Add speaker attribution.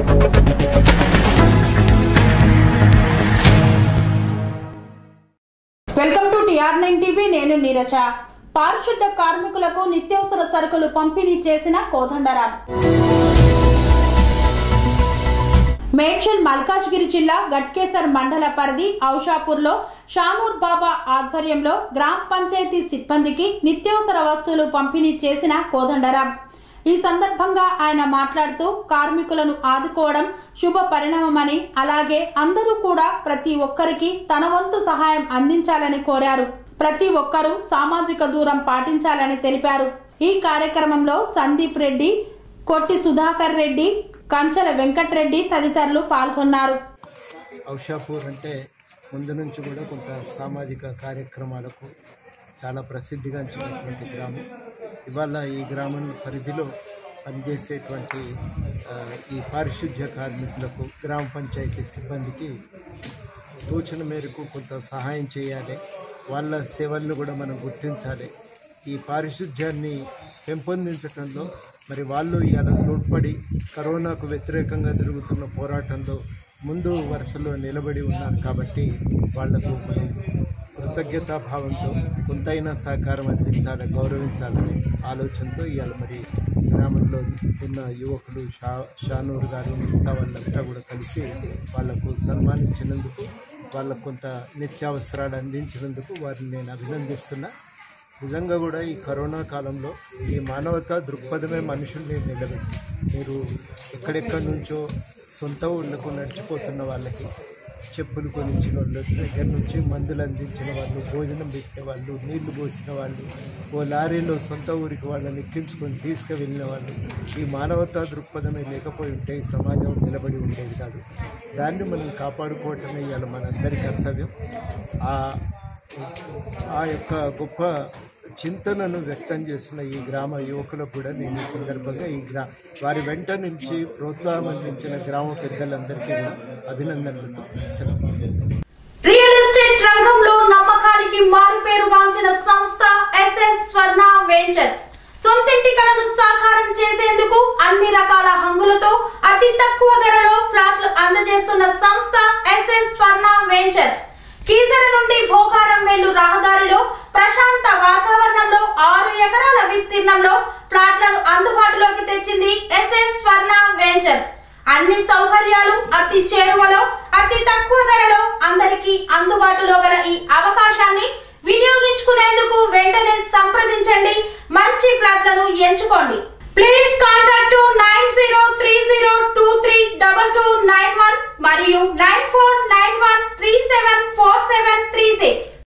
Speaker 1: welcome to TR nine TV నేను నీరజ పారిశుద్ధ కార్మికులకు నిత్యావసర సరుకులు పంపిణీ చేసిన కోదండరాం మేడ్చల్ మల్కాజ్గిరి జిల్లా గట్కేసర్ మండల పరిధి ఔషాపూర్లో షానూర్ బాబా ఆధ్వర్యంలో గ్రామ పంచాయతీ సిబ్బందికి నిత్యావసర వస్తువులు పంపిణీ చేసిన కోదండరాం ఈ సందర్భంగా ఆయన మాట్లాడుతూ కార్మికులను ఆదుకోవడం శుభ పరిణామమని అలాగే అందరూ కూడా ప్రతి ఒక్కరికి తన వంతు సహాయం అందించాలని కోరారు ప్రతి ఒక్కరూ సామాజిక దూరం పాటించాలని తెలిపారు ఈ కార్యక్రమంలో సందీప్ రెడ్డి కొట్టి సుధాకర్ రెడ్డి కంచల వెంకట్రెడ్డి తదితరులు పాల్గొన్నారు
Speaker 2: ఔషాపూర్ అంటే ముందు నుంచి కూడా కొంత సామాజిక కార్యక్రమాలకు చాలా ప్రసిద్ధిగాంచినటువంటి గ్రామం ఇవాళ ఈ గ్రామం పరిధిలో పనిచేసేటువంటి ఆ, ఈ పారిశుధ్య కార్మికులకు గ్రామ పంచాయతీ సిబ్బందికి సూచన మేరకు కొంత సహాయం చేయాలి వాళ్ళ సేవలను కూడా మనం గుర్తించాలి ఈ పారిశుధ్యాన్ని పెంపొందించడంలో మరి వాళ్ళు ఇవాళ తోడ్పడి కరోనాకు వ్యతిరేకంగా జరుగుతున్న పోరాటంలో ముందు వరుసలో నిలబడి ఉన్నారు కాబట్టి వాళ్లకు మనం కృతజ్ఞతాభావంతో కొంతైనా సహకారం అందించాలి గౌరవించాలనే ఆలోచనతో ఇవాళ మరి గ్రామంలో ఉన్న యువకులు షా షానూర్ గారు మిగతా వాళ్ళంతా కూడా కలిసి వాళ్లకు సన్మానించినందుకు వాళ్ళకు కొంత నిత్యావసరాలు అందించినందుకు వారిని నేను అభినందిస్తున్నా నిజంగా కూడా ఈ కరోనా కాలంలో ఈ మానవతా దృక్పథమే మనుషుల్ని నిలబెట్టి మీరు ఎక్కడెక్కడి నుంచో సొంత ఊళ్ళకు నడిచిపోతున్న వాళ్ళకి చెప్పులు కొనిచ్చిన వాళ్ళ దగ్గర నుంచి మందులు అందించిన వాళ్ళు భోజనం పెట్టిన వాళ్ళు నీళ్లు పోసిన వాళ్ళు ఓ లారీలో సొంత ఊరికి వాళ్ళని ఎక్కించుకొని తీసుకువెళ్ళిన వాళ్ళు ఈ మానవతా దృక్పథమే లేకపోయి ఉంటే ఈ సమాజం నిలబడి ఉండేది కాదు దాన్ని మనం కాపాడుకోవటమే ఇవాళ మనందరి కర్తవ్యం ఆ ఆ యొక్క గొప్ప చింతనను వ్యక్తం చేసిన ఈ గ్రామ యువకులకు కూడా నేను ఈ సందర్భంగా ఈ గ్రా వారి వెంట నుంచి ప్రోత్సాహం అందించిన గ్రామ పెద్దలందరికీ కూడా అభినందనలతో సెలవు
Speaker 1: రియల్ ఎస్టేట్ రంగంలో నమ్మకానికి మారుపేరుగాంచిన సంస్థ ఎస్ఎస్ స్వర్ణ వెంచర్స్ సొంతింటి కలను సాకారం చేసేందుకు అన్ని రకాల హంగులతో అతి తక్కువ ధరలో ఫ్లాట్లు అందజేస్తున్న సంస్థ ఎస్ఎస్ స్వర్ణ వెంచర్స్ కీసర నుండి భోగారం వెళ్ళు రహదారిలో ప్రశాంత వాతావరణంలో ఆరు ఎకరాల విస్తీర్ణంలో ప్లాట్లను అందుబాటులోకి తెచ్చింది ఎస్ఎస్ స్వర్ణ వెంచర్స్ అన్ని సౌకర్యాలు అతి చేరువలో అతి తక్కువ ధరలో అందరికీ అందుబాటులో గల ఈ అవకాశాన్ని వినియోగించుకునేందుకు వెంటనే సంప్రదించండి మంచి ఫ్లాట్లను ఎంచుకోండి please contact nine zero three zero two three double two nine one మరియు nine four nine one three seven